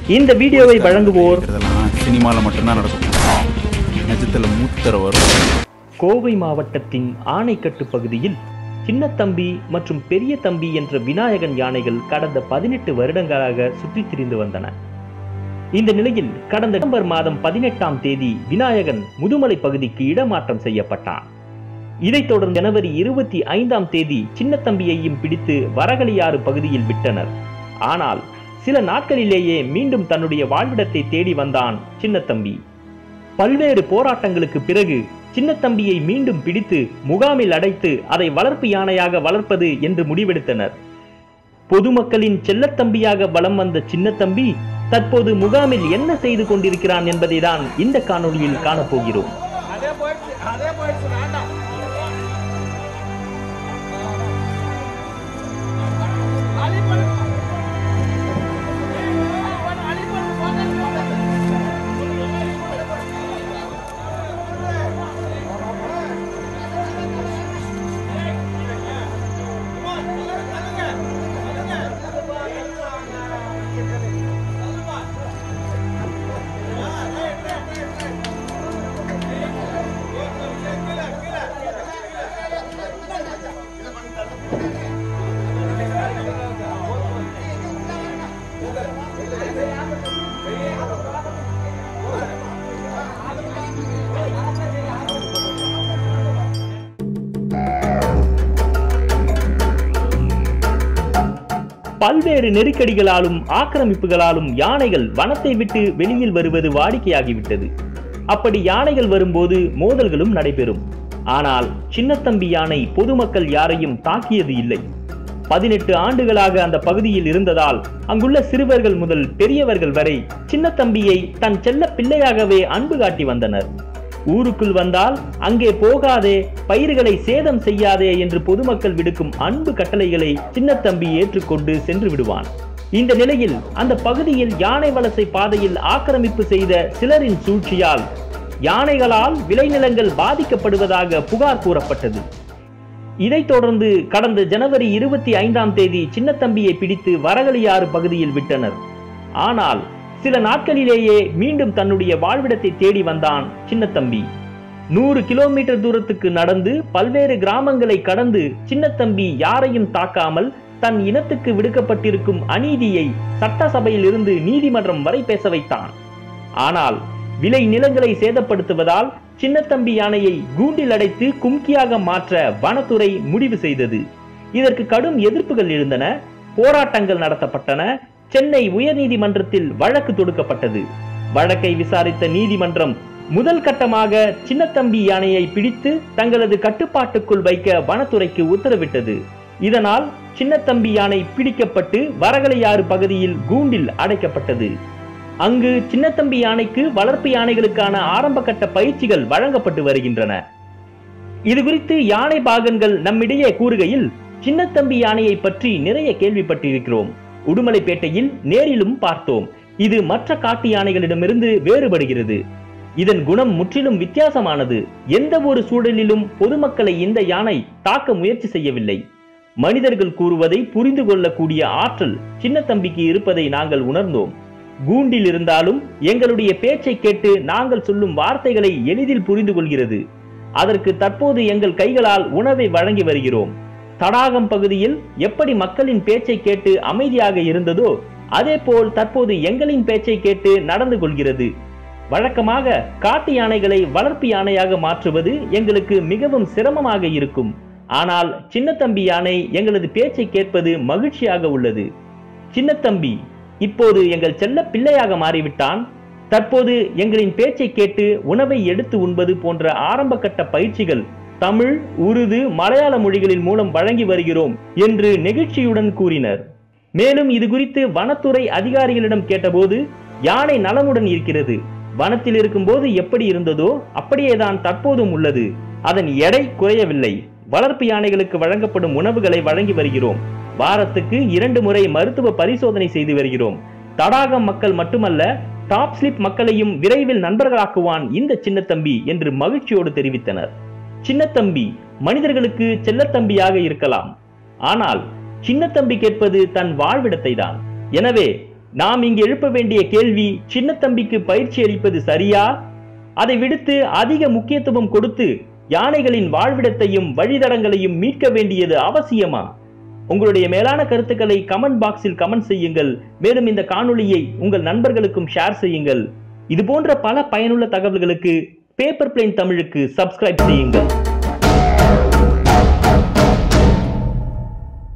இந்த வீடியோவை வழங்குவோர் இதெல்லாம் சினிமாவில் மட்டும்தான் நடக்கும் நிஜத்தில் மூத்தர வரும் கோவை மாவட்டத்தின் ஆனைக்கட்டு பகுதியில் சின்னத்தம்பி மற்றும் பெரிய தம்பி என்ற விநாயகன் யானைகள் கடந்த பதினெட்டு வருடங்களாக சுற்றித் திரிந்து வந்தன இந்த நிலையில் கடந்த டிசம்பர் மாதம் பதினெட்டாம் தேதி விநாயகன் முதுமலை பகுதிக்கு இடமாற்றம் செய்யப்பட்டான் இதைத் தொடர்ந்து ஜனவரி இருபத்தி ஐந்தாம் தேதி சின்னத்தம்பியையும் பிடித்து வரகளியாறு பகுதியில் விட்டனர் ஆனால் சில நாட்களிலேயே மீண்டும் தன்னுடைய வாழ்விடத்தை தேடி வந்தான் சின்னத்தம்பி பல்வேறு போராட்டங்களுக்கு பிறகு சின்னத்தம்பியை மீண்டும் பிடித்து முகாமில் அடைத்து அதை வளர்ப்பு யானையாக வளர்ப்பது என்று முடிவெடுத்தனர் பொதுமக்களின் செல்லத்தம்பியாக வலம் வந்த சின்னத்தம்பி தற்போது முகாமில் என்ன செய்து கொண்டிருக்கிறான் என்பதை தான் இந்த காணொளியில் காணப்போகிறோம் அதே போயிடுச்சு அதே போயிடுச்சு வேண்டாம் அலிபன் அலிபன் பல்வேறு நெருக்கடிகளாலும் ஆக்கிரமிப்புகளாலும் யானைகள் வனத்தை விட்டு வெளியில் வருவது வாடிக்கையாகிவிட்டது அப்படி யானைகள் வரும்போது மோதல்களும் நடைபெறும் ஆனால் சின்னத்தம்பி யானை பொதுமக்கள் யாரையும் தாக்கியது இல்லை பதினெட்டு ஆண்டுகளாக அந்த பகுதியில் இருந்ததால் அங்குள்ள சிறுவர்கள் முதல் பெரியவர்கள் வரை சின்னத்தம்பியை தன் செல்ல பிள்ளையாகவே அன்பு காட்டி வந்தனர் ஊருக்குள் வந்தால் அங்கே போகாதே பயிர்களை சேதம் செய்யாதே என்று பொதுமக்கள் விடுக்கும் அன்பு கட்டளைகளை சின்னத்தம்பி ஏற்றுக்கொண்டு சென்று விடுவான் இந்த நிலையில் அந்த பகுதியில் யானை வலசை பாதையில் ஆக்கிரமிப்பு செய்த சிலரின் சூழ்ச்சியால் யானைகளால் விளைநிலங்கள் பாதிக்கப்படுவதாக புகார் கூறப்பட்டது இதைத் தொடர்ந்து கடந்த ஜனவரி இருபத்தி ஐந்தாம் தேதி சின்னத்தம்பியை பிடித்து வரகளியாறு பகுதியில் விட்டனர் ஆனால் சில நாட்களிலேயே மீண்டும் தன்னுடைய வாழ்விடத்தை தேடி வந்தான் சின்னத்தம்பி நூறு கிலோமீட்டர் தூரத்துக்கு நடந்து பல்வேறு கிராமங்களை கடந்து சின்னத்தம்பி யாரையும் தாக்காமல் தன் இனத்துக்கு விடுக்கப்பட்டிருக்கும் அநீதியை சட்டசபையில் இருந்து நீதிமன்றம் வரை பேச வைத்தான் ஆனால் விளை நிலங்களை சேதப்படுத்துவதால் சின்னத்தம்பி யானையை கூண்டில் அடைத்து கும்கியாக மாற்ற வனத்துறை முடிவு செய்தது இதற்கு கடும் எதிர்ப்புகள் எழுந்தன போராட்டங்கள் நடத்தப்பட்டன சென்னை உயர்நீதிமன்றத்தில் வழக்கு தொடுக்கப்பட்டது வழக்கை விசாரித்த நீதிமன்றம் முதல் கட்டமாக சின்னத்தம்பி யானையை பிடித்து தங்களது கட்டுப்பாட்டுக்குள் வைக்க வனத்துறைக்கு உத்தரவிட்டது இதனால் சின்னத்தம்பி யானை பிடிக்கப்பட்டு வரகலையாறு பகுதியில் கூண்டில் அடைக்கப்பட்டது அங்கு சின்னத்தம்பி யானைக்கு வளர்ப்பு யானைகளுக்கான ஆரம்ப கட்ட பயிற்சிகள் வழங்கப்பட்டு வருகின்றன இது குறித்து யானை பாகன்கள் நம்மிடையே கூறுகையில் சின்னத்தம்பி யானையை பற்றி நிறைய கேள்விப்பட்டிருக்கிறோம் உடுமலைப்பேட்டையில் நேரிலும் பார்த்தோம் இது மற்ற காட்டு யானைகளிடமிருந்து வேறுபடுகிறது இதன் குணம் முற்றிலும் வித்தியாசமானது எந்த ஒரு சூழலிலும் பொதுமக்களை இந்த யானை தாக்க முயற்சி செய்யவில்லை மனிதர்கள் கூறுவதை புரிந்து கொள்ளக்கூடிய ஆற்றல் சின்னத்தம்பிக்கு இருப்பதை நாங்கள் உணர்ந்தோம் கூண்டில் இருந்தாலும் எங்களுடைய பேச்சை கேட்டு நாங்கள் சொல்லும் வார்த்தைகளை எளிதில் புரிந்து கொள்கிறது அதற்கு தற்போது எங்கள் கைகளால் உணவை வழங்கி வருகிறோம் தடாகம் பகுதியில் எப்படி மக்களின் பேச்சை கேட்டு அமைதியாக இருந்ததோ அதேபோல் தற்போது எங்களின் பேச்சை கேட்டு நடந்து கொள்கிறது வழக்கமாக காட்டு யானைகளை வளர்ப்பு யானையாக மாற்றுவது எங்களுக்கு மிகவும் சிரமமாக இருக்கும் ஆனால் சின்னத்தம்பி யானை எங்களது பேச்சை கேட்பது மகிழ்ச்சியாக உள்ளது சின்னத்தம்பி இப்போது எங்கள் செல்ல பிள்ளையாக மாறிவிட்டான் தற்போது எங்களின் பேச்சை கேட்டு உணவை எடுத்து உண்பது போன்ற ஆரம்ப கட்ட பயிற்சிகள் தமிழ் உருது மலையாள மொழிகளின் மூலம் வழங்கி வருகிறோம் என்று நெகிழ்ச்சியுடன் கூறினர் மேலும் இது குறித்து வனத்துறை அதிகாரிகளிடம் கேட்டபோது யானை நலமுடன் இருக்கிறது வனத்தில் இருக்கும்போது எப்படி இருந்ததோ அப்படியேதான் தற்போதும் உள்ளது அதன் எடை குறையவில்லை வளர்ப்பு யானைகளுக்கு வழங்கப்படும் உணவுகளை வழங்கி வருகிறோம் வாரத்துக்கு இரண்டு முறை மருத்துவ பரிசோதனை செய்து வருகிறோம் தடாகம் மக்கள் மட்டுமல்ல டாப் ஸ்லிப் மக்களையும் விரைவில் நண்பர்களாக்குவான் இந்த சின்னத்தம்பி என்று மகிழ்ச்சியோடு தெரிவித்தனர் சின்னத்தம்பி மனிதர்களுக்கு செல்லத்தம்பியாக இருக்கலாம் ஆனால் சின்னத்தம்பி கேட்பது தன் வாழ்விடத்தை தான் எனவே நாம் இங்கு எழுப்ப வேண்டிய கேள்வி சின்னத்தம்பிக்கு பயிற்சி அளிப்பது சரியா அதை விடுத்து அதிக முக்கியத்துவம் கொடுத்து யானைகளின் வாழ்விடத்தையும் வழித்தடங்களையும் மீட்க வேண்டியது அவசியமா உங்களுடைய மேலான கருத்துக்களை கமெண்ட் பாக்ஸில் கமெண்ட் செய்யுங்கள் மேலும் இந்த காணொளியை உங்கள் நண்பர்களுக்கும் ஷேர் செய்யுங்கள் இது போன்ற பல பயனுள்ள தகவல்களுக்கு பேப்பர் பிளேன் தமிழுக்கு சப்ஸ்கிரைப் செய்யுங்கள்